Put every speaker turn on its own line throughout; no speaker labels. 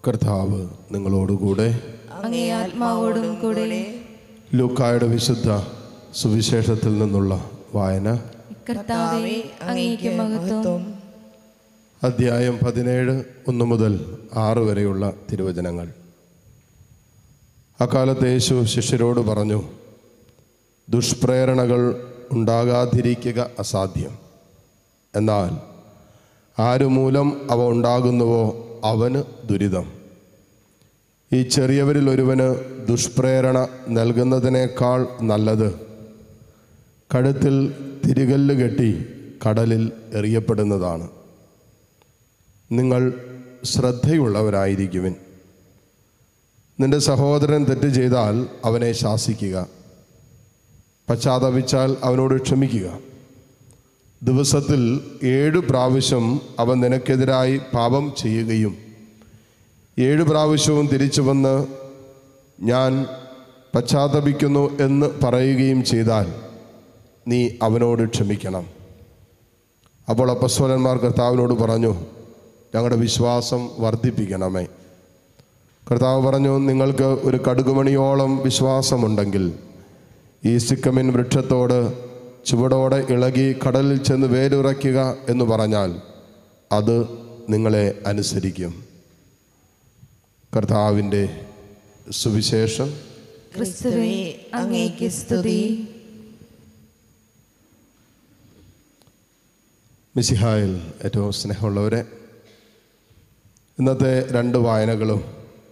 കർത്താവ് നിങ്ങളോടുകൂടെ
അങ്ങേ ആത്മാവോടും കൂടെ
ലൂക്കായുടെ വിശുദ്ധ സുവിശേഷത്തിൽ നിന്നുള്ള വായന
കർത്താവെ അങ്ങേക്ക് മഹത്വം
അധ്യായം പതിനേഴ് ഒന്ന് മുതൽ ആറ് വരെയുള്ള തിരുവചനങ്ങൾ അക്കാലത്ത് യേശു ശിഷ്യരോട് പറഞ്ഞു ദുഷ്പ്രേരണകൾ ഉണ്ടാകാതിരിക്കുക അസാധ്യം എന്നാൽ ആരുമൂലം അവ ഉണ്ടാകുന്നുവോ അവന് ദുരിതം ഈ ചെറിയവരിൽ ഒരുവന് ദുഷ്പ്രേരണ നൽകുന്നതിനേക്കാൾ നല്ലത് കഴുത്തിൽ തിരികല്ല് കെട്ടി കടലിൽ എറിയപ്പെടുന്നതാണ് നിങ്ങൾ ശ്രദ്ധയുള്ളവരായിരിക്കുവിൻ നിന്റെ സഹോദരൻ തെറ്റ് ചെയ്താൽ അവനെ ശാസിക്കുക പശ്ചാത്തപിച്ചാൽ അവനോട് ക്ഷമിക്കുക ദിവസത്തിൽ ഏഴ് പ്രാവശ്യം അവൻ നിനക്കെതിരായി പാപം ചെയ്യുകയും ഏഴ് പ്രാവശ്യവും തിരിച്ചു വന്ന് ഞാൻ പശ്ചാത്തപിക്കുന്നു എന്ന് പറയുകയും ചെയ്താൽ നീ അവനോട് ക്ഷമിക്കണം അപ്പോൾ അപ്പസ്വലന്മാർ കർത്താവിനോട് പറഞ്ഞു ഞങ്ങളുടെ വിശ്വാസം വർദ്ധിപ്പിക്കണമേ കർത്താവ് പറഞ്ഞു നിങ്ങൾക്ക് ഒരു കടുകുമണിയോളം വിശ്വാസമുണ്ടെങ്കിൽ ഈ സിക്കമിൻ വൃക്ഷത്തോട് ചുവടോടെ ഇളകി കടലിൽ ചെന്ന് വേരുറയ്ക്കുക എന്ന് പറഞ്ഞാൽ അത് നിങ്ങളെ അനുസരിക്കും കർത്താവിൻ്റെ സുവിശേഷം
ക്രിസ്തുവേ അങ്ങേക്ക് സ്തുതി
മിസിഹായിൽ ഏറ്റവും സ്നേഹമുള്ളവരെ ഇന്നത്തെ രണ്ട് വായനകളും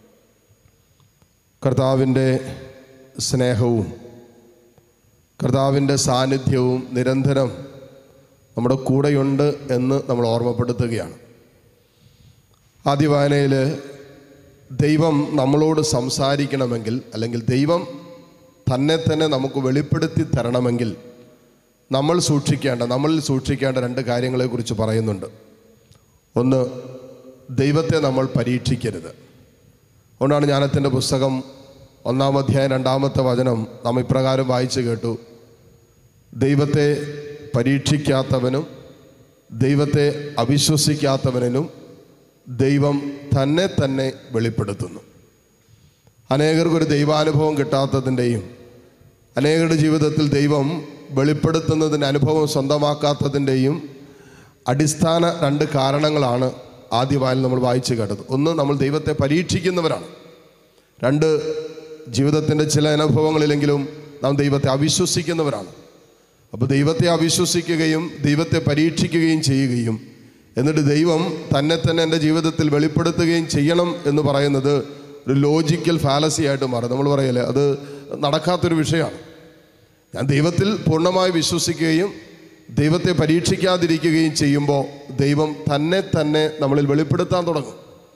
കർത്താവിൻ്റെ സ്നേഹവും കർത്താവിൻ്റെ സാന്നിധ്യവും നിരന്തരം നമ്മുടെ കൂടെയുണ്ട് എന്ന് നമ്മൾ ഓർമ്മപ്പെടുത്തുകയാണ് ആദ്യ വായനയിൽ ദൈവം നമ്മളോട് സംസാരിക്കണമെങ്കിൽ അല്ലെങ്കിൽ ദൈവം തന്നെ തന്നെ നമുക്ക് വെളിപ്പെടുത്തി തരണമെങ്കിൽ നമ്മൾ സൂക്ഷിക്കേണ്ട നമ്മളിൽ സൂക്ഷിക്കേണ്ട രണ്ട് കാര്യങ്ങളെക്കുറിച്ച് പറയുന്നുണ്ട് ഒന്ന് ദൈവത്തെ നമ്മൾ പരീക്ഷിക്കരുത് അതുകൊണ്ടാണ് ജ്ഞാനത്തിൻ്റെ പുസ്തകം ഒന്നാം അധ്യായം രണ്ടാമത്തെ വചനം നാം ഇപ്രകാരം വായിച്ചു കേട്ടു ദൈവത്തെ പരീക്ഷിക്കാത്തവനും ദൈവത്തെ അവിശ്വസിക്കാത്തവനും ദൈവം തന്നെ തന്നെ വെളിപ്പെടുത്തുന്നു അനേകർക്കൊരു ദൈവാനുഭവം കിട്ടാത്തതിൻ്റെയും അനേകരുടെ ജീവിതത്തിൽ ദൈവം വെളിപ്പെടുത്തുന്നതിന് അനുഭവം സ്വന്തമാക്കാത്തതിൻ്റെയും അടിസ്ഥാന രണ്ട് കാരണങ്ങളാണ് ആദ്യമായി നമ്മൾ വായിച്ചു കേട്ടത് ഒന്ന് നമ്മൾ ദൈവത്തെ പരീക്ഷിക്കുന്നവരാണ് രണ്ട് ജീവിതത്തിൻ്റെ ചില അനുഭവങ്ങളിലെങ്കിലും നാം ദൈവത്തെ അവിശ്വസിക്കുന്നവരാണ് അപ്പോൾ ദൈവത്തെ അവിശ്വസിക്കുകയും ദൈവത്തെ പരീക്ഷിക്കുകയും ചെയ്യുകയും എന്നിട്ട് ദൈവം തന്നെ തന്നെ എൻ്റെ ജീവിതത്തിൽ വെളിപ്പെടുത്തുകയും ചെയ്യണം എന്ന് പറയുന്നത് ഒരു ലോജിക്കൽ ഫാലസി ആയിട്ട് മാറും നമ്മൾ പറയല്ലേ അത് നടക്കാത്തൊരു വിഷയമാണ് ഞാൻ ദൈവത്തിൽ പൂർണ്ണമായി വിശ്വസിക്കുകയും ദൈവത്തെ പരീക്ഷിക്കാതിരിക്കുകയും ചെയ്യുമ്പോൾ ദൈവം തന്നെ തന്നെ നമ്മളിൽ വെളിപ്പെടുത്താൻ തുടങ്ങും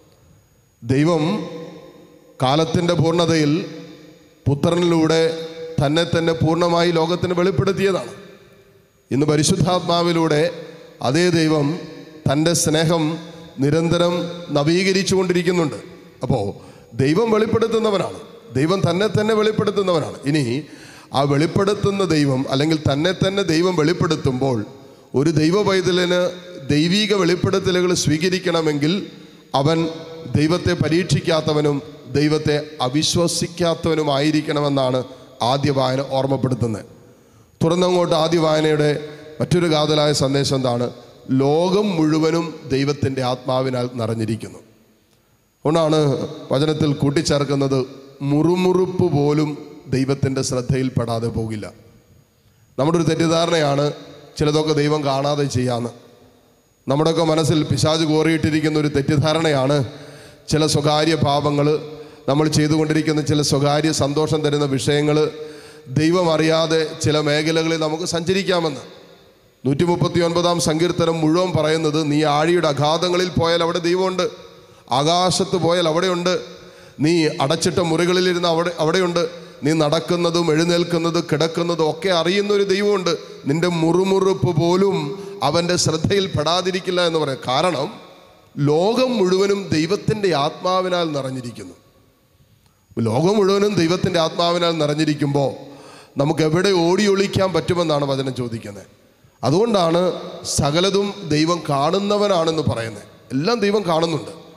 ദൈവം കാലത്തിൻ്റെ പൂർണ്ണതയിൽ പുത്രനിലൂടെ തന്നെ തന്നെ പൂർണ്ണമായി ലോകത്തിന് വെളിപ്പെടുത്തിയതാണ് ഇന്ന് പരിശുദ്ധാത്മാവിലൂടെ അതേ ദൈവം തൻ്റെ സ്നേഹം നിരന്തരം നവീകരിച്ചു കൊണ്ടിരിക്കുന്നുണ്ട് അപ്പോൾ ദൈവം വെളിപ്പെടുത്തുന്നവനാണ് ദൈവം തന്നെ തന്നെ വെളിപ്പെടുത്തുന്നവനാണ് ഇനി ആ വെളിപ്പെടുത്തുന്ന ദൈവം അല്ലെങ്കിൽ തന്നെ തന്നെ ദൈവം വെളിപ്പെടുത്തുമ്പോൾ ഒരു ദൈവ പൈതലിന് ദൈവീക വെളിപ്പെടുത്തലുകൾ സ്വീകരിക്കണമെങ്കിൽ അവൻ ദൈവത്തെ പരീക്ഷിക്കാത്തവനും ദൈവത്തെ അവിശ്വസിക്കാത്തവനുമായിരിക്കണമെന്നാണ് ആദ്യ വായന ഓർമ്മപ്പെടുത്തുന്നത് തുറന്നങ്ങോട്ട് ആദ്യ വായനയുടെ മറ്റൊരു കാതലായ സന്ദേശം എന്താണ് ലോകം മുഴുവനും ദൈവത്തിൻ്റെ ആത്മാവിനാൽ നിറഞ്ഞിരിക്കുന്നു അതുകൊണ്ടാണ് വചനത്തിൽ കൂട്ടിച്ചേർക്കുന്നത് മുറുമുറുപ്പ് പോലും ദൈവത്തിൻ്റെ ശ്രദ്ധയിൽപ്പെടാതെ പോകില്ല നമ്മുടെ ഒരു തെറ്റിദ്ധാരണയാണ് ചിലതൊക്കെ ദൈവം കാണാതെ ചെയ്യാന്ന് നമ്മുടെയൊക്കെ മനസ്സിൽ പിശാജ് കോറിയിട്ടിരിക്കുന്ന ഒരു തെറ്റിദ്ധാരണയാണ് ചില സ്വകാര്യ പാപങ്ങൾ നമ്മൾ ചെയ്തുകൊണ്ടിരിക്കുന്ന ചില സ്വകാര്യ സന്തോഷം തരുന്ന വിഷയങ്ങൾ ദൈവം അറിയാതെ ചില മേഖലകളിൽ നമുക്ക് സഞ്ചരിക്കാമെന്ന് നൂറ്റി മുപ്പത്തി ഒൻപതാം സങ്കീർത്തനം മുഴുവൻ പറയുന്നത് നീ ആഴിയുടെ അഗാധങ്ങളിൽ പോയാൽ അവിടെ ദൈവമുണ്ട് ആകാശത്ത് പോയാൽ അവിടെയുണ്ട് നീ അടച്ചിട്ട മുറികളിലിരുന്ന് അവിടെ അവിടെയുണ്ട് നീ നടക്കുന്നതും എഴുന്നേൽക്കുന്നതും കിടക്കുന്നതും ഒക്കെ അറിയുന്ന ഒരു ദൈവമുണ്ട് നിന്റെ മുറുമുറുപ്പ് പോലും അവൻ്റെ ശ്രദ്ധയിൽ പെടാതിരിക്കില്ല എന്ന് പറയാം കാരണം ലോകം മുഴുവനും ദൈവത്തിൻ്റെ ആത്മാവിനാൽ നിറഞ്ഞിരിക്കുന്നു ലോകം മുഴുവനും ദൈവത്തിൻ്റെ ആത്മാവിനാൽ നിറഞ്ഞിരിക്കുമ്പോൾ നമുക്ക് എവിടെ ഓടി ഒളിക്കാൻ പറ്റുമെന്നാണ് വചനം ചോദിക്കുന്നത് അതുകൊണ്ടാണ് സകലതും ദൈവം കാണുന്നവനാണെന്ന് പറയുന്നത് എല്ലാം ദൈവം കാണുന്നുണ്ട്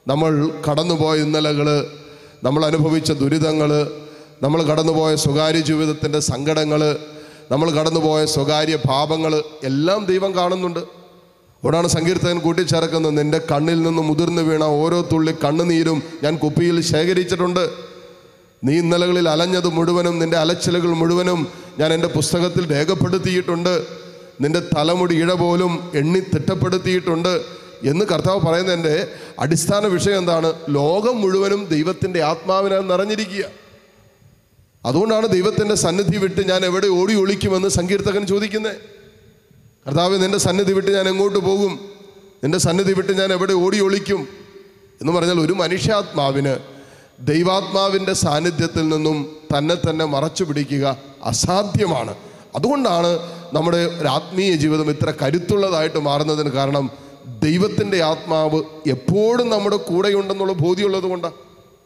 നമ്മൾ കടന്നുപോയ ഇന്നലകൾ നമ്മൾ അനുഭവിച്ച ദുരിതങ്ങൾ നമ്മൾ കടന്നുപോയ സ്വകാര്യ ജീവിതത്തിൻ്റെ സങ്കടങ്ങൾ നമ്മൾ കടന്നുപോയ സ്വകാര്യ പാപങ്ങൾ എല്ലാം ദൈവം കാണുന്നുണ്ട് അവിടാണ് സങ്കീർത്തകൻ കൂട്ടിച്ചേർക്കുന്നത് നിന്റെ കണ്ണിൽ നിന്ന് മുതിർന്നു വീണ ഓരോ തുള്ളി കണ്ണുനീരും ഞാൻ കുപ്പിയിൽ ശേഖരിച്ചിട്ടുണ്ട് നീ ഇന്നലകളിൽ അലഞ്ഞത് മുഴുവനും നിന്റെ അലച്ചിലുകൾ മുഴുവനും ഞാൻ എൻ്റെ പുസ്തകത്തിൽ രേഖപ്പെടുത്തിയിട്ടുണ്ട് നിന്റെ തലമുടി ഇഴ പോലും എണ്ണി തിട്ടപ്പെടുത്തിയിട്ടുണ്ട് എന്ന് കർത്താവ് പറയുന്നതിൻ്റെ അടിസ്ഥാന വിഷയം എന്താണ് ലോകം മുഴുവനും ദൈവത്തിൻ്റെ ആത്മാവിനാൽ നിറഞ്ഞിരിക്കുക അതുകൊണ്ടാണ് ദൈവത്തിൻ്റെ സന്നിധി വിട്ട് ഞാൻ എവിടെ ഓടി ഒളിക്കുമെന്ന് സങ്കീർത്തകൻ ചോദിക്കുന്നത് കർത്താവ് നിന്റെ സന്നിധി വിട്ട് ഞാൻ എങ്ങോട്ട് പോകും നിന്റെ സന്നിധി വിട്ട് ഞാൻ എവിടെ ഓടി ഒളിക്കും എന്ന് പറഞ്ഞാൽ ഒരു മനുഷ്യാത്മാവിന് ദൈവാത്മാവിൻ്റെ സാന്നിധ്യത്തിൽ നിന്നും തന്നെ തന്നെ മറച്ചു പിടിക്കുക അസാധ്യമാണ് അതുകൊണ്ടാണ് നമ്മുടെ ഒരു ആത്മീയ ജീവിതം ഇത്ര കരുത്തുള്ളതായിട്ട് മാറുന്നതിന് കാരണം ദൈവത്തിൻ്റെ ആത്മാവ് എപ്പോഴും നമ്മുടെ കൂടെയുണ്ടെന്നുള്ള ബോധ്യമുള്ളത് കൊണ്ടാണ്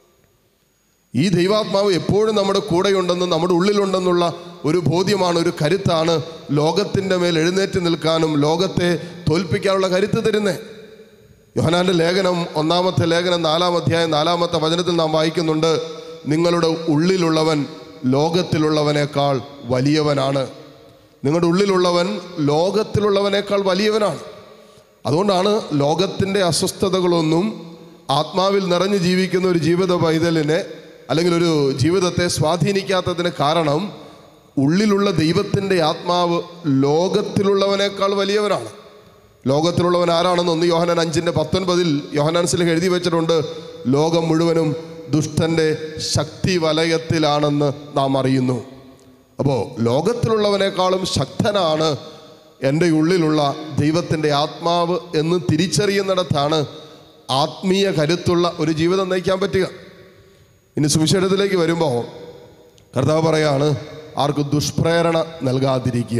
ഈ ദൈവാത്മാവ് എപ്പോഴും നമ്മുടെ കൂടെയുണ്ടെന്നും നമ്മുടെ ഉള്ളിലുണ്ടെന്നുള്ള ഒരു ബോധ്യമാണ് ഒരു കരുത്താണ് ലോകത്തിൻ്റെ മേൽ എഴുന്നേറ്റ് നിൽക്കാനും ലോകത്തെ തോൽപ്പിക്കാനുള്ള കരുത്ത് തരുന്നത് യോഹനാന്റെ ലേഖനം ഒന്നാമത്തെ ലേഖനം നാലാം അധ്യായം നാലാമത്തെ വചനത്തിൽ നാം വായിക്കുന്നുണ്ട് നിങ്ങളുടെ ഉള്ളിലുള്ളവൻ ലോകത്തിലുള്ളവനേക്കാൾ വലിയവനാണ് നിങ്ങളുടെ ഉള്ളിലുള്ളവൻ ലോകത്തിലുള്ളവനേക്കാൾ വലിയവനാണ് അതുകൊണ്ടാണ് ലോകത്തിൻ്റെ അസ്വസ്ഥതകളൊന്നും ആത്മാവിൽ നിറഞ്ഞു ജീവിക്കുന്ന ഒരു ജീവിത പൈതലിനെ അല്ലെങ്കിൽ ഒരു ജീവിതത്തെ സ്വാധീനിക്കാത്തതിന് കാരണം ഉള്ളിലുള്ള ദൈവത്തിൻ്റെ ആത്മാവ് ലോകത്തിലുള്ളവനേക്കാൾ വലിയവനാണ് ലോകത്തിലുള്ളവൻ ആരാണെന്ന് ഒന്ന് യോഹനാൻ അഞ്ചിൻ്റെ പത്തൊൻപതിൽ യോഹനാൻസിലേക്ക് എഴുതി വെച്ചിട്ടുണ്ട് ലോകം മുഴുവനും ദുഷ്ടൻ്റെ ശക്തി വലയത്തിലാണെന്ന് നാം അറിയുന്നു അപ്പോൾ ലോകത്തിലുള്ളവനേക്കാളും ശക്തനാണ് എൻ്റെ ഉള്ളിലുള്ള ദൈവത്തിൻ്റെ ആത്മാവ് എന്ന് തിരിച്ചറിയുന്നിടത്താണ് ആത്മീയ കരുത്തുള്ള ഒരു ജീവിതം നയിക്കാൻ പറ്റുക ഇനി സുവിശേഷത്തിലേക്ക് വരുമ്പോൾ കർത്താവ് പറയാണ് ആർക്കും ദുഷ്പ്രേരണ നൽകാതിരിക്കുക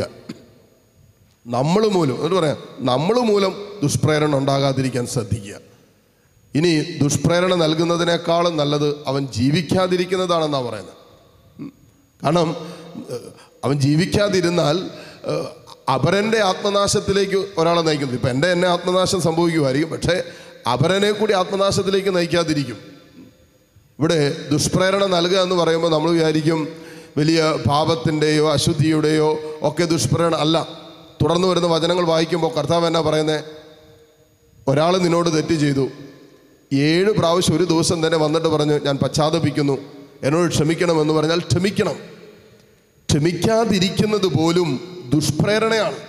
നമ്മൾ മൂലം എന്നിട്ട് പറയാം നമ്മൾ മൂലം ദുഷ്പ്രേരണ ഉണ്ടാകാതിരിക്കാൻ ശ്രദ്ധിക്കുക ഇനി ദുഷ്പ്രേരണ നൽകുന്നതിനേക്കാളും നല്ലത് അവൻ ജീവിക്കാതിരിക്കുന്നതാണെന്നാണ് പറയുന്നത് ഉം. കാരണം ഏഹ്, അവൻ ജീവിക്കാതിരുന്നാൽ ഏഹ്, അപരൻ്റെ ആത്മനാശത്തിലേക്ക് ഒരാളെ നയിക്കുന്നു ഇപ്പം എൻ്റെ എന്നെ ആത്മനാശം സംഭവിക്കുമായിരിക്കും പക്ഷേ അപരനെ കൂടി ആത്മനാശത്തിലേക്ക് നയിക്കാതിരിക്കും ഇവിടെ ദുഷ്പ്രേരണ നൽകുക എന്ന് പറയുമ്പോൾ നമ്മൾ വിചാരിക്കും വലിയ പാപത്തിൻ്റെയോ അശുദ്ധിയുടെയോ ഒക്കെ ദുഷ്പ്രേരണ അല്ല തുടർന്ന് വരുന്ന വചനങ്ങൾ വായിക്കുമ്പോൾ കർത്താവ് എന്നാ പറയുന്നത് ഒരാൾ നിന്നോട് തെറ്റ് ചെയ്തു ഏഴ് പ്രാവശ്യം ഒരു ദിവസം തന്നെ വന്നിട്ട് പറഞ്ഞു ഞാൻ പശ്ചാത്തപിക്കുന്നു എന്നോട് ക്ഷമിക്കണമെന്ന് പറഞ്ഞാൽ ക്ഷമിക്കണം ക്ഷമിക്കാതിരിക്കുന്നത് പോലും ദുഷ്പ്രേരണയാണ്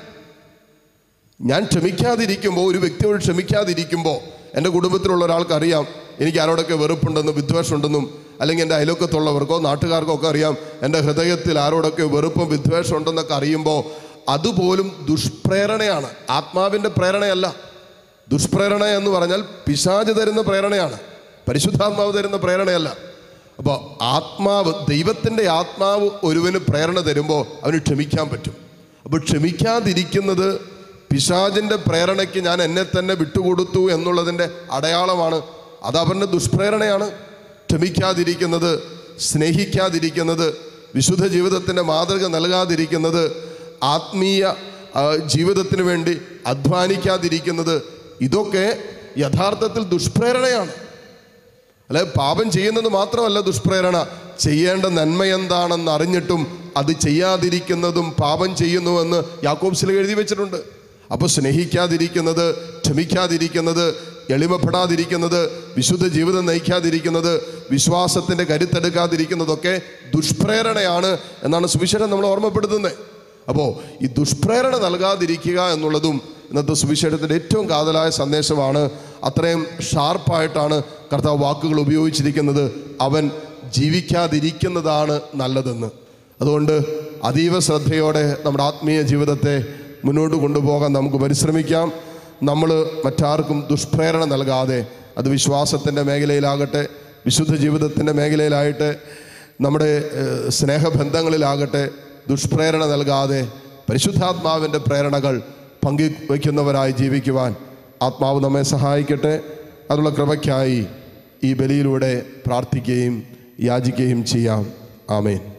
ഞാൻ ക്ഷമിക്കാതിരിക്കുമ്പോൾ ഒരു വ്യക്തിയോട് ക്ഷമിക്കാതിരിക്കുമ്പോൾ എൻ്റെ കുടുംബത്തിലുള്ള ഒരാൾക്ക് അറിയാം എനിക്ക് ആരോടൊക്കെ വെറുപ്പുണ്ടെന്നും വിദ്വേഷമുണ്ടെന്നും അല്ലെങ്കിൽ എൻ്റെ അയലോക്കത്തുള്ളവർക്കോ നാട്ടുകാർക്കോ ഒക്കെ അറിയാം എൻ്റെ ഹൃദയത്തിൽ ആരോടൊക്കെ വെറുപ്പും വിദ്വേഷം ഉണ്ടെന്നൊക്കെ അറിയുമ്പോൾ അതുപോലും ദുഷ്പ്രേരണയാണ് ആത്മാവിൻ്റെ പ്രേരണയല്ല ദുഷ്പ്രേരണ എന്ന് പറഞ്ഞാൽ പിശാച് തരുന്ന പ്രേരണയാണ് പരിശുദ്ധാത്മാവ് തരുന്ന പ്രേരണയല്ല അപ്പോൾ ആത്മാവ് ദൈവത്തിൻ്റെ ആത്മാവ് ഒരുവന് പ്രേരണ തരുമ്പോൾ അവന് ക്ഷമിക്കാൻ പറ്റും അപ്പോൾ ക്ഷമിക്കാതിരിക്കുന്നത് പിശാചിൻ്റെ പ്രേരണയ്ക്ക് ഞാൻ എന്നെ തന്നെ വിട്ടുകൊടുത്തു എന്നുള്ളതിൻ്റെ അടയാളമാണ് അത് അവൻ്റെ ദുഷ്പ്രേരണയാണ് ക്ഷമിക്കാതിരിക്കുന്നത് സ്നേഹിക്കാതിരിക്കുന്നത് വിശുദ്ധ ജീവിതത്തിൻ്റെ മാതൃക നൽകാതിരിക്കുന്നത് ആത്മീയ ആ, ജീവിതത്തിന് വേണ്ടി അധ്വാനിക്കാതിരിക്കുന്നത് ഇതൊക്കെ യഥാർത്ഥത്തിൽ ദുഷ്പ്രേരണയാണ് അല്ലെ പാപം ചെയ്യുന്നത് മാത്രമല്ല ദുഷ്പ്രേരണ ചെയ്യേണ്ട നന്മ എന്താണെന്ന് അറിഞ്ഞിട്ടും അത് ചെയ്യാതിരിക്കുന്നതും പാപം ചെയ്യുന്നുവെന്ന് യാക്കോബ് സില എഴുതി വെച്ചിട്ടുണ്ട് അപ്പോൾ സ്നേഹിക്കാതിരിക്കുന്നത് ക്ഷമിക്കാതിരിക്കുന്നത് എളിമപ്പെടാതിരിക്കുന്നത് വിശുദ്ധ ജീവിതം നയിക്കാതിരിക്കുന്നത് വിശ്വാസത്തിൻ്റെ കരുത്തെടുക്കാതിരിക്കുന്നതൊക്കെ ദുഷ്പ്രേരണയാണ് എന്നാണ് സുവിശേഷം നമ്മൾ ഓർമ്മപ്പെടുത്തുന്നത് അപ്പോൾ ഈ ദുഷ്പ്രേരണ നൽകാതിരിക്കുക എന്നുള്ളതും ഇന്നത്തെ സുവിശേഷത്തിൻ്റെ ഏറ്റവും കാതലായ സന്ദേശമാണ് അത്രയും ഷാർപ്പായിട്ടാണ് കർത്താവ് വാക്കുകൾ ഉപയോഗിച്ചിരിക്കുന്നത് അവൻ ജീവിക്കാതിരിക്കുന്നതാണ് നല്ലതെന്ന് അതുകൊണ്ട് അതീവ ശ്രദ്ധയോടെ നമ്മുടെ ആത്മീയ ജീവിതത്തെ മുന്നോട്ട് കൊണ്ടുപോകാൻ നമുക്ക് പരിശ്രമിക്കാം നമ്മൾ മറ്റാർക്കും ദുഷ്പ്രേരണ നൽകാതെ അത് വിശ്വാസത്തിൻ്റെ മേഖലയിലാകട്ടെ വിശുദ്ധ ജീവിതത്തിൻ്റെ മേഖലയിലായിട്ട് നമ്മുടെ ഏഹ്, സ്നേഹബന്ധങ്ങളിലാകട്ടെ ദുഷ്പ്രേരണ നൽകാതെ പരിശുദ്ധാത്മാവിൻ്റെ പ്രേരണകൾ പങ്കുവയ്ക്കുന്നവരായി ജീവിക്കുവാൻ ആത്മാവ് നമ്മെ സഹായിക്കട്ടെ അതിനുള്ള കൃപയ്ക്കായി ഈ ബലിയിലൂടെ പ്രാർത്ഥിക്കുകയും യാചിക്കുകയും ചെയ്യാം ആമേൻ